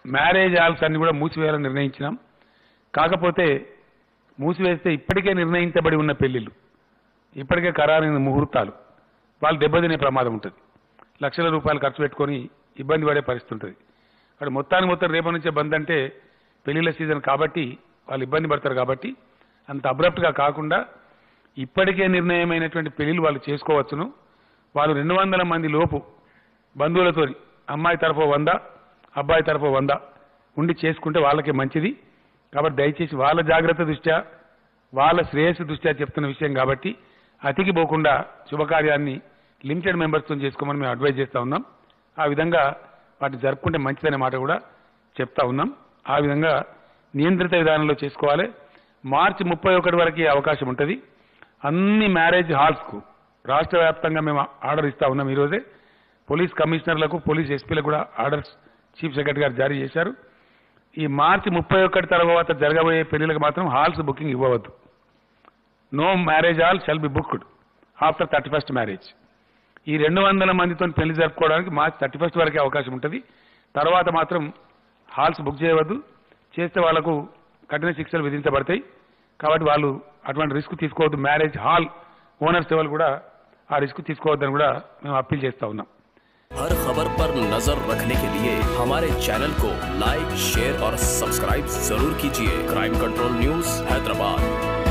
marriage halls అన్ని కూడా మూసివేయాలని నిర్ణయించినాం కాకపోతే మూసివేస్తే ఇప్పటికే నిర్ణయించబడి ఉన్న పెళ్లిళ్ళు ఇప్పటికే ఖరారైన ముహూర్తాలు వాళ్ళు దెబ్బతినే ప్రమాదం ఉంటుంది లక్షల రూపాయలు ఖర్చు పెట్టుకొని ఇబ్బంది పడే పరిస్థితి ఉంటుంది అక్కడ మొత్తానికి మొత్తం రేపటి నుంచే బంద్ అంటే పెళ్లిళ్ళ సీజన్ కాబట్టి వాళ్ళు ఇబ్బంది పడతారు కాబట్టి అంత అబ్రప్ట్గా కాకుండా ఇప్పటికే నిర్ణయమైనటువంటి పెళ్లిళ్ళు వాళ్ళు చేసుకోవచ్చును వాళ్ళు రెండు వందల మంది లోపు బంధువులతో అమ్మాయి తరఫు వంద అబ్బాయి తరఫు వంద ఉండి చేసుకుంటే వాళ్ళకే మంచిది కాబట్టి దయచేసి వాళ్ళ జాగ్రత్త దృష్ట్యా వాళ్ళ శ్రేయస్సు దృష్ట్యా చెప్తున్న విషయం కాబట్టి అతికి పోకుండా శుభకార్యాన్ని లిమిటెడ్ మెంబర్స్తో చేసుకోమని మేము అడ్వైజ్ చేస్తా ఉన్నాం ఆ విధంగా వాటిని జరుపుకుంటే మంచిదనే మాట కూడా చెప్తా ఉన్నాం ఆ విధంగా నియంత్రిత విధానంలో చేసుకోవాలి మార్చి ముప్పై ఒకటి వరకు ఈ అవకాశం ఉంటుంది అన్ని మ్యారేజ్ హాల్స్కు రాష్ట్ర వ్యాప్తంగా మేము ఆర్డర్ ఇస్తా ఉన్నాం ఈరోజే పోలీస్ కమిషనర్లకు పోలీస్ ఎస్పీలకు కూడా ఆర్డర్స్ చీఫ్ సెక్రటరీ గారు జారీ చేశారు ఈ మార్చి ముప్పై ఒకటి తర్వాత జరగబోయే పెళ్లిలకు మాత్రం హాల్స్ బుకింగ్ ఇవ్వవద్దు no marriage hall shall be booked after thirty first marriage ఈ రెండు వందల మందితో పెళ్లి జరుపుకోవడానికి మార్చి థర్టీ ఫస్ట్ వరకే అవకాశం ఉంటుంది తర్వాత మాత్రం హాల్స్ బుక్ చేయవద్దు చేస్తే వాళ్లకు కఠిన శిక్షలు విధించబడతాయి కాబట్టి వాళ్ళు అటువంటి రిస్క్ తీసుకోవద్దు మ్యారేజ్ హాల్ ఓనర్స్ ఎవరు కూడా ఆ రిస్క్ తీసుకోవద్దని కూడా మేము అప్పీల్ చేస్తా ఉన్నాం हर खबर पर नजर रखने के लिए हमारे चैनल को लाइक शेयर और सब्सक्राइब जरूर कीजिए क्राइम कंट्रोल न्यूज हैदराबाद